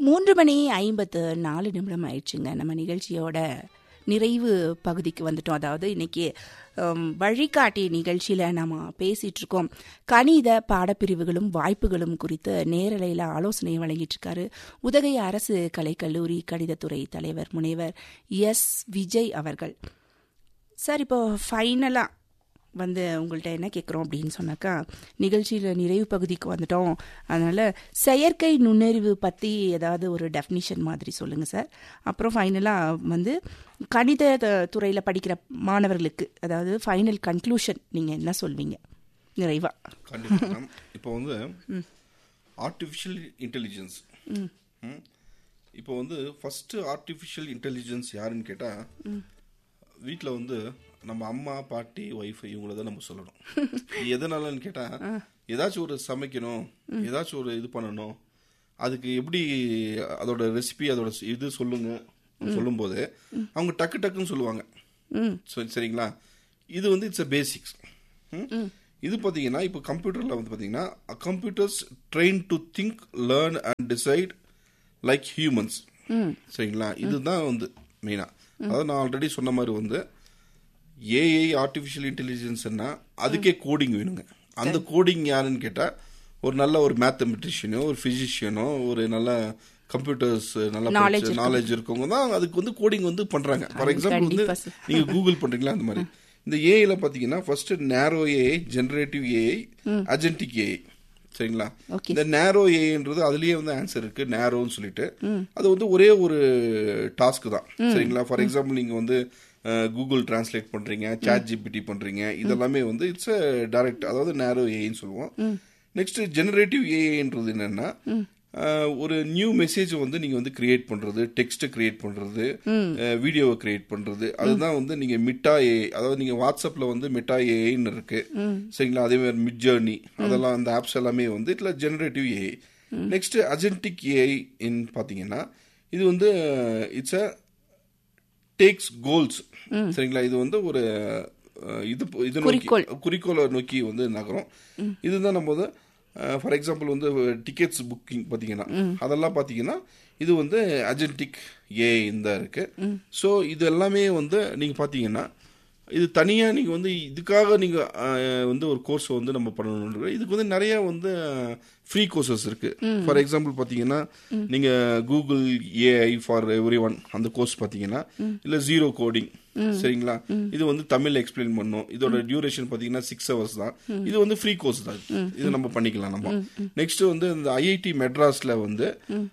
மூன்று மணி ஐம்பத்து நாலு நிமிடம் ஆயிடுச்சுங்க நம்ம நிகழ்ச்சியோட நிறைவு பகுதிக்கு வந்துட்டோம் அதாவது இன்னைக்கு ஹம், வழிகாட்டி நிகழ்ச்சியில நாம பேசிட்டு இருக்கோம் கணித பாடப்பிரிவுகளும் வாய்ப்புகளும் குறித்து நேரலையில் ஆலோசனை வழங்கிட்டு இருக்காரு உதகை அரசு கலைக்கல்லூரி கணிதத்துறை தலைவர் முனைவர் எஸ் விஜய் அவர்கள் சார் இப்போ ஃபைனலாக வந்து உங்கள்கிட்ட என்ன கேட்குறோம் அப்படின்னு சொன்னாக்கா நிகழ்ச்சியில் நிறைவு பகுதிக்கு வந்துட்டோம் அதனால் செயற்கை நுண்ணறிவு பற்றி ஏதாவது ஒரு டெஃபினிஷன் மாதிரி சொல்லுங்கள் சார் அப்புறம் ஃபைனலாக வந்து கணித துறையில் படிக்கிற மாணவர்களுக்கு அதாவது ஃபைனல் கன்க்ளூஷன் நீங்கள் என்ன சொல்வீங்க நிறைவா கண்டிப்பா மேம் இப்போ வந்து ஆர்டிஃபிஷியல் இன்டெலிஜென்ஸ் இப்போ வந்து ஃபர்ஸ்ட் ஆர்டிஃபிஷியல் இன்டெலிஜென்ஸ் யாருன்னு கேட்டா வீட்ல வந்து நம்ம அம்மா பாட்டி ஒய்ஃப் இவங்கள தான் நம்ம சொல்லணும் இது எதனாலன்னு கேட்டா ஏதாச்சும் ஒரு சமைக்கணும் ஏதாச்சும் ஒரு இது பண்ணணும் அதுக்கு எப்படி அதோட ரெசிபி அதோட இது சொல்லுங்க சொல்லும்போது அவங்க டக்கு டக்குன்னு சொல்லுவாங்க ம் சரி சரிங்களா இது வந்து இட்ஸ் அ பேசிக்ஸ் இது பார்த்தீங்கன்னா இப்போ கம்ப்யூட்டரில் வந்து பார்த்தீங்கன்னா computers train to think learn and decide like humans சரிங்களா இதுதான் வந்து மெயினாக அதாவது நான் ஆல்ரெடி சொன்ன மாதிரி வந்து ஏஐ ஆர்டிஃபிஷியல் இன்டெலிஜென்ஸ்னா அதுக்கே கோடிங் வேணுங்க அந்த கோடிங் யாருன்னு கேட்டால் ஒரு நல்ல ஒரு மேத்தமெட்டிஷியனோ ஒரு ஃபிசிஷியனோ ஒரு நல்ல கம்ப்யூட்டர்ஸ் நல்ல Knowledge நாலேஜ் இருக்கவங்க தான் அதுக்கு வந்து கோடிங் வந்து பண்றாங்க ஃபார் எக்ஸாம்பிள் வந்து கண்டிப்பா sir. நீங்க கூகுள் பண்றீங்களா அந்த மாதிரி இந்த ஏஐல பாத்தீங்கன்னா first narrow AI generative AI agentic AI சரிங்களா Okay. இந்த நேரோ ஏஐன்றது அதுலயே வந்து ஆன்சர் இருக்கு நேரோன்னு சொல்லிட்டு அது வந்து ஒரே ஒரு டாஸ்க் தான் சரிங்களா ஃபார் எக்ஸாம்பிள் நீங்க வந்து கூகுள் டிரான்ஸ்லேட் பண்றீங்க சாட் ஜிபிடி பண்றீங்க இதெல்லாமே வந்து இட்ஸ் டைரக்ட் அதாவது நேரோ ஏஐன்னு சொல்லுவோம் நெக்ஸ்ட் ஜெனரேட்டிவ் ஏஐன்றது என்னன்னா அஹ், ஒரு நியூ மெசேஜ் வந்து நீங்க வந்து கிரியேட் பண்றது டெக்ஸ்ட் கிரியேட் பண்றது வீடியோவை கிரியேட் பண்றது அதுதான் வந்து நீங்க மிட்டா ஏ அதாவது நீங்க வாட்ஸ்அப்ல வந்து மிட்டா ஏஐன்னு இருக்கு சரிங்களா அதே மாதிரி மிட் ஜேர்னி அதெல்லாம் அந்த ஆப்ஸ் எல்லாமே வந்து இதுல generative AI next agentic AI in பாத்தீங்கன்னா இது வந்து இட்ஸ் அ டேக்ஸ் கோல்ஸ் சரிங்களா இது வந்து ஒரு அஹ், இது இது நோக்கி குறிக்கோள். குறிக்கோளை நோக்கி வந்து நகரும் இதுதான் நம்ம வந்து ஃபார் எக்ஸாம்பிள் வந்து டிக்கெட்ஸ் புக்கிங் பார்த்தீங்கன்னா அதெல்லாம் பார்த்தீங்கன்னா இது வந்து அஜென்டிக் ஏ இந்த இருக்கு ஸோ இது எல்லாமே வந்து நீங்கள் பார்த்தீங்கன்னா இது தனியாக நீங்கள் வந்து இதுக்காக நீங்கள் வந்து ஒரு கோர்ஸ் வந்து நம்ம பண்ணணும் இதுக்கு வந்து நிறைய வந்து ஃப்ரீ கோர்சஸ் இருக்கு ஃபார் எக்ஸாம்பிள் பார்த்தீங்கன்னா நீங்கள் Google AI for every one அந்த கோர்ஸ் பார்த்தீங்கன்னா இல்லை ஜீரோ கோடிங் சரிங்களா இது வந்து தமிழ் எக்ஸ்பிளைன் பண்ணும் இதோட டியூரேஷன் பாத்தீங்கன்னா சிக்ஸ் ஹவர்ஸ் தான் இது வந்து ஃப்ரீ கோர்ஸ் தான் இது நம்ம பண்ணிக்கலாம் நம்ம நெக்ஸ்ட் வந்து இந்த ஐஐடி மெட்ராஸ்ல வந்து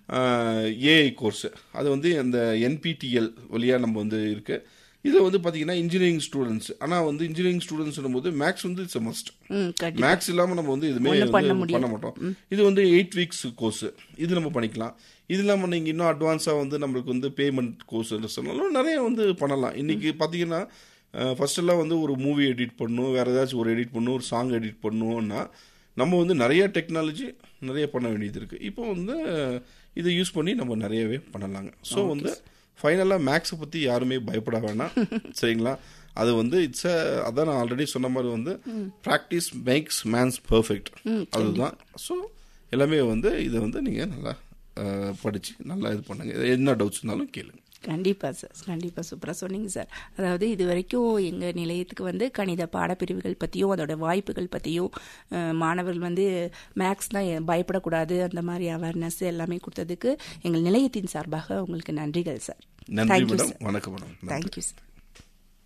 ஏஐ கோர்ஸ் அது வந்து அந்த என்பிடிஎல் வழியா நம்ம வந்து இருக்கு இது வந்து பாத்தீங்கன்னா இன்ஜினியரிங் ஸ்டூடெண்ட்ஸ் ஆனா வந்து இன்ஜினியரிங் ஸ்டூடெண்ட்ஸ் போது மேக்ஸ் வந்து இட்ஸ் மஸ்ட் ம் கண்டிப்பா மேக்ஸ் இல்லாம நம்ம வந்து எதுவுமே ஒண்ணும் பண்ண வந்து முடியாது. பண்ண மாட்டோம் இது வந்து எயிட் வீக்ஸ் கோர்ஸ் இது நம்ம பண்ணிக்கலாம் இது இல்லாம நீங்க இன்னும் அட்வான்ஸா வந்து நம்மளுக்கு வந்து பேமெண்ட் கோர்ஸ் சொன்னாலும் நிறைய வந்து பண்ணலாம் இன்னைக்கு பாத்தீங்கன்னா ஃபர்ஸ்ட் எல்லாம் வந்து ஒரு மூவி எடிட் பண்ணும் வேற ஏதாச்சும் ஒரு எடிட் பண்ணும் ஒரு சாங் எடிட் பண்ணுவோம்னா நம்ம வந்து நிறைய டெக்னாலஜி நிறைய பண்ண வேண்டியது இருக்கு இப்போ வந்து இதை யூஸ் பண்ணி நம்ம நிறையவே பண்ணலாங்க ஸோ வந்து ஃபைனலாக மேக்ஸை பற்றி யாருமே பயப்பட வேணாம் சரிங்களா அது வந்து இட்ஸ் அதான் நான் ஆல்ரெடி சொன்ன மாதிரி வந்து ப்ராக்டிஸ் மேக்ஸ் மேன்ஸ் பர்ஃபெக்ட் அதுதான் ஸோ எல்லாமே வந்து இதை வந்து நீங்கள் நல்லா அஹ், படிச்சு நல்லா இது பண்ணுங்க என்ன டவுட்ஸ் இருந்தாலும் கேளுங்க கண்டிப்பா சார் கண்டிப்பா சூப்பரா சொன்னீங்க சார் அதாவது இது வரைக்கும் எங்க நிலையத்துக்கு வந்து கணித பாடப்பிரிவுகள் பத்தியும் அதோட வாய்ப்புகள் பத்தியும் அஹ், மாணவர்கள் வந்து மேக்ஸ் தான் பயப்படக்கூடாது அந்த மாதிரி அவேர்னஸ் எல்லாமே கொடுத்ததுக்கு எங்கள் நிலையத்தின் சார்பாக உங்களுக்கு நன்றிகள் சார் நன்றி தேங்க்யூ மேடம் சார் வணக்கம் மேடம் நன்றி. Thank you sir